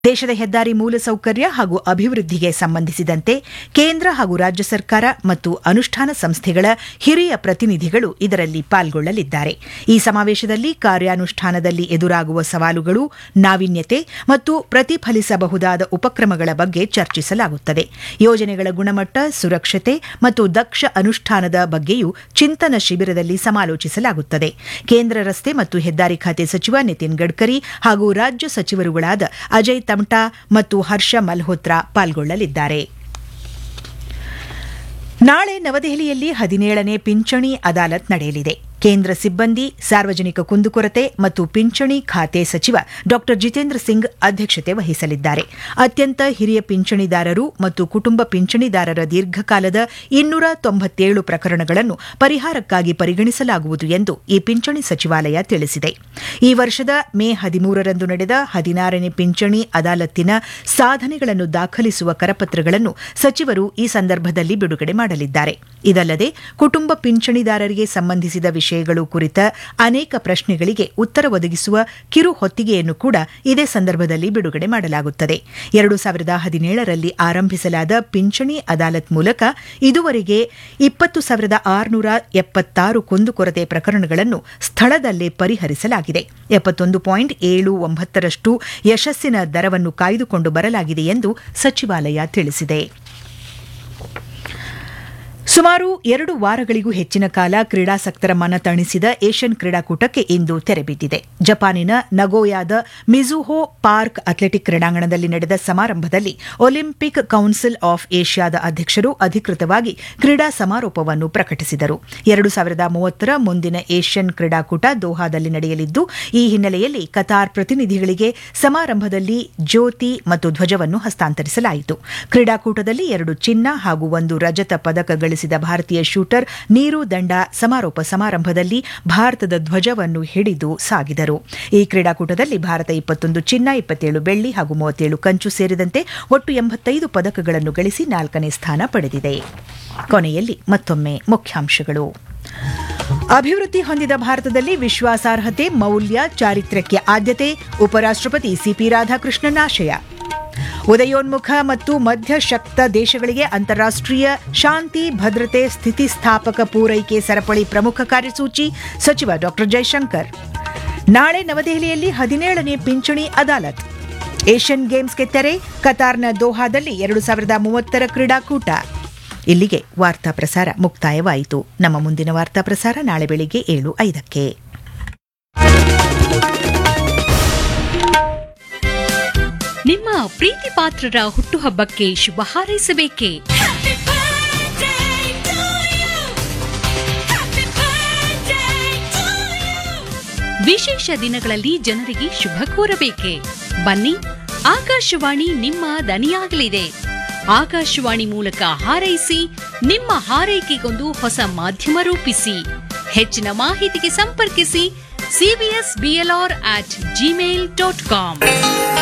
ದೇಶದ ಹೆದ್ದಾರಿ ಮೂಲಸೌಕರ್ಯ ಹಾಗೂ ಅಭಿವೃದ್ಧಿಗೆ ಸಂಬಂಧಿಸಿದಂತೆ ಕೇಂದ್ರ ಹಾಗೂ ರಾಜ್ಯ ಸರ್ಕಾರ ಮತ್ತು ಅನುಷ್ಠಾನ ಸಂಸ್ಥೆಗಳ ಹಿರಿಯ ಪ್ರತಿನಿಧಿಗಳು ಇದರಲ್ಲಿ ಪಾಲ್ಗೊಳ್ಳಲಿದ್ದಾರೆ ಈ ಸಮಾವೇಶದಲ್ಲಿ ಕಾರ್ಯಾನುಷ್ಠಾನದಲ್ಲಿ ಎದುರಾಗುವ ಸವಾಲುಗಳು ನಾವೀನ್ಯತೆ ಮತ್ತು ಪ್ರತಿಫಲಿಸಬಹುದಾದ ಉಪಕ್ರಮಗಳ ಬಗ್ಗೆ ಚರ್ಚಿಸಲಾಗುತ್ತದೆ ಯೋಜನೆಗಳ ಗುಣಮಟ್ಟ ಸುರಕ್ಷತೆ ಮತ್ತು ದಕ್ಷ ಅನುಷ್ಠಾನದ ಬಗ್ಗೆಯೂ ಚಿಂತನ ಶಿಬಿರದಲ್ಲಿ ಸಮಾಲೋಚಿಸಲಾಗುತ್ತದೆ ಕೇಂದ್ರ ರಸ್ತೆ ಮತ್ತು ಹೆದ್ದಾರಿ ಖಾತೆ ಸಚಿವ ನಿತಿನ್ ಗಡ್ಕರಿ ಹಾಗೂ ರಾಜ್ಯ ಸಚಿವರುಗಳಾದ ಅಜಯ್ ತಮ್ಟಾ ಮತ್ತು ಹರ್ಷ ಮಲ್ಹೋತ್ರಾ ಪಾಲ್ಗೊಳ್ಳಲಿದ್ದಾರೆ ನಾಳೆ ನವದೆಹಲಿಯಲ್ಲಿ ಹದಿನೇಳನೇ ಪಿಂಚಣಿ ಅದಾಲತ್ ನಡೆಯಲಿದೆ ಕೇಂದ್ರ ಸಿಬ್ಬಂದಿ ಸಾರ್ವಜನಿಕ ಕುಂದುಕೊರತೆ ಮತ್ತು ಪಿಂಚಣಿ ಖಾತೆ ಸಚಿವ ಡಾ ಜಿತೇಂದ್ರ ಸಿಂಗ್ ಅಧ್ಯಕ್ಷತೆ ವಹಿಸಲಿದ್ದಾರೆ ಅತ್ಯಂತ ಹಿರಿಯ ಪಿಂಚಣಿದಾರರು ಮತ್ತು ಕುಟುಂಬ ಪಿಂಚಣಿದಾರರ ದೀರ್ಘಕಾಲದ ಇನ್ನೂರ ತೊಂಬತ್ತೇಳು ಪ್ರಕರಣಗಳನ್ನು ಪರಿಹಾರಕ್ಕಾಗಿ ಪರಿಗಣಿಸಲಾಗುವುದು ಎಂದು ಈ ಪಿಂಚಣಿ ಸಚಿವಾಲಯ ತಿಳಿಸಿದೆ ಈ ವರ್ಷದ ಮೇ ಹದಿಮೂರರಂದು ನಡೆದ ಹದಿನಾರನೇ ಪಿಂಚಣಿ ಅದಾಲತ್ತಿನ ಸಾಧನೆಗಳನ್ನು ದಾಖಲಿಸುವ ಕರಪತ್ರಗಳನ್ನು ಸಚಿವರು ಈ ಸಂದರ್ಭದಲ್ಲಿ ಬಿಡುಗಡೆ ಮಾಡಲಿದ್ದಾರೆ ಇದಲ್ಲದೆ ಕುಟುಂಬ ಪಿಂಚಣಿದಾರರಿಗೆ ಸಂಬಂಧಿಸಿದ ವಿಷಯಗಳು ಕುರಿತ ಅನೇಕ ಪ್ರಶ್ನೆಗಳಿಗೆ ಉತ್ತರ ಒದಗಿಸುವ ಕಿರು ಹೊತ್ತಿಗೆಯನ್ನು ಕೂಡ ಇದೇ ಸಂದರ್ಭದಲ್ಲಿ ಬಿಡುಗಡೆ ಮಾಡಲಾಗುತ್ತದೆ ಎರಡು ಸಾವಿರದ ಹದಿನೇಳರಲ್ಲಿ ಆರಂಭಿಸಲಾದ ಪಿಂಚಣಿ ಅದಾಲತ್ ಮೂಲಕ ಇದುವರೆಗೆ ಇಪ್ಪತ್ತು ಸಾವಿರದ ಆರುನೂರ ಎಪ್ಪತ್ತಾರು ಕುಂದುಕೊರತೆ ಪ್ರಕರಣಗಳನ್ನು ಸ್ಥಳದಲ್ಲೇ ಪರಿಹರಿಸಲಾಗಿದೆ ಎಪ್ಪತ್ತೊಂದು ಪಾಯಿಂಟ್ ಏಳು ಒಂಬತ್ತರಷ್ಟು ಯಶಸ್ಸಿನ ದರವನ್ನು ಕಾಯ್ದುಕೊಂಡು ಬರಲಾಗಿದೆ ಎಂದು ಸಚಿವಾಲಯ ತಿಳಿಸಿದೆ ಸುಮಾರು ಎರಡು ವಾರಗಳಿಗೂ ಹೆಚ್ಚಿನ ಕಾಲ ಕ್ರೀಡಾಸಕ್ತರ ಮನ ತಣಿಸಿದ ಏಷ್ಯನ್ ಕ್ರೀಡಾಕೂಟಕ್ಕೆ ಇಂದು ತೆರೆಬಿದ್ದಿದೆ ಜಪಾನಿನ ನಗೋಯಾದ ಮಿಜುಹೋ ಪಾರ್ಕ್ ಅಥ್ಲೆಟಿಕ್ ಕ್ರೀಡಾಂಗಣದಲ್ಲಿ ನಡೆದ ಸಮಾರಂಭದಲ್ಲಿ ಒಲಿಂಪಿಕ್ ಕೌನ್ಸಿಲ್ ಆಫ್ ಏಷ್ಯಾದ ಅಧ್ಯಕ್ಷರು ಅಧಿಕೃತವಾಗಿ ಕ್ರೀಡಾ ಸಮಾರೋಪವನ್ನು ಪ್ರಕಟಿಸಿದರು ಎರಡು ಸಾವಿರದ ಮೂವತ್ತರ ಮುಂದಿನ ಏಷ್ಯನ್ ಕ್ರೀಡಾಕೂಟ ದೋಹಾದಲ್ಲಿ ನಡೆಯಲಿದ್ದು ಈ ಹಿನ್ನೆಲೆಯಲ್ಲಿ ಕತಾರ್ ಪ್ರತಿನಿಧಿಗಳಿಗೆ ಸಮಾರಂಭದಲ್ಲಿ ಜ್ಯೋತಿ ಮತ್ತು ಧ್ವಜವನ್ನು ಹಸ್ತಾಂತರಿಸಲಾಯಿತು ಕ್ರೀಡಾಕೂಟದಲ್ಲಿ ಎರಡು ಚಿನ್ನ ಹಾಗೂ ಒಂದು ರಜತ ಪದಕ ಗಳಿಸಿದ ಭಾರತೀಯ ಶೂಟರ್ ನೀರು ದಂಡ ಸಮಾರೋಪ ಸಮಾರಂಭದಲ್ಲಿ ಭಾರತದ ಧ್ವಜವನ್ನು ಹಿಡಿದು ಸಾಗಿದರು ಈ ಕ್ರೀಡಾಕೂಟದಲ್ಲಿ ಭಾರತ ಇಪ್ಪತ್ತೊಂದು ಚಿನ್ನ ಇಪ್ಪತ್ತೇಳು ಬೆಳ್ಳಿ ಹಾಗೂ ಮೂವತ್ತೇಳು ಕಂಚು ಸೇರಿದಂತೆ ಒಟ್ಟು ಎಂಬತ್ತೈದು ಪದಕಗಳನ್ನು ಗಳಿಸಿ ನಾಲ್ಕನೇ ಸ್ಥಾನ ಪಡೆದಿದೆ ಕೊನೆಯಲ್ಲಿ ಮತ್ತೊಮ್ಮೆ ಮುಖ್ಯಾಂಶಗಳು ಅಭಿವೃದ್ಧಿ ಹೊಂದಿದ ಭಾರತದಲ್ಲಿ ವಿಶ್ವಾಸಾರ್ಹತೆ ಮೌಲ್ಯ ಚಾರಿತ್ರ್ಯಕ್ಕೆ ಆದ್ಯತೆ ಉಪರಾಷ್ಟಪತಿ ಸಿಪಿ ರಾಧಾಕೃಷ್ಣನ್ ಆಶಯ ಉದಯೋನ್ಮುಖ ಮತ್ತು ಮಧ್ಯಶಕ್ತ ದೇಶಗಳಿಗೆ ಅಂತಾರಾಷ್ಟೀಯ ಶಾಂತಿ ಭದ್ರತೆ ಸ್ಥಿತಿಸ್ಥಾಪಕ ಪೂರೈಕೆ ಸರಪಳಿ ಪ್ರಮುಖ ಕಾರ್ಯಸೂಚಿ ಸಚಿವ ಡಾ ಜೈಶಂಕರ್ ನಾಳೆ ನವದೆಹಲಿಯಲ್ಲಿ ಹದಿನೇಳನೇ ಪಿಂಚಣಿ ಅದಾಲತ್ ಏಷ್ಯನ್ ಗೇಮ್ಸ್ಗೆ ತೆರೆ ಕತಾರ್ನ ದೋಹಾದಲ್ಲಿ ಎರಡು ಸಾವಿರದ ಮೂವತ್ತರ ಕ್ರೀಡಾಕೂಟ ಇಲ್ಲಿಗೆ ವಾರ್ತಾ ಪ್ರಸಾರ ಮುಕ್ತಾಯವಾಯಿತು ನಮ್ಮ ಮುಂದಿನ ವಾರ್ತಾ ಪ್ರಸಾರ ನಾಳೆ ಬೆಳಿಗ್ಗೆ ಏಳು ಐದಕ್ಕೆ ನಿಮ್ಮ ಪ್ರೀತಿ ಪಾತ್ರರ ಹುಟ್ಟುಹಬ್ಬಕ್ಕೆ ಶುಭ ಹಾರೈಸಬೇಕೇ ವಿಶೇಷ ದಿನಗಳಲ್ಲಿ ಜನರಿಗೆ ಶುಭ ಕೋರಬೇಕೆ ಬನ್ನಿ ಆಕಾಶವಾಣಿ ನಿಮ್ಮ ದನಿಯಾಗಲಿದೆ ಆಕಾಶವಾಣಿ ಮೂಲಕ ಹಾರೈಸಿ ನಿಮ್ಮ ಹಾರೈಕೆಗೊಂದು ಹೊಸ ಮಾಧ್ಯಮ ರೂಪಿಸಿ ಹೆಚ್ಚಿನ ಮಾಹಿತಿಗೆ ಸಂಪರ್ಕಿಸಿ CBS BLR at Gmail dot com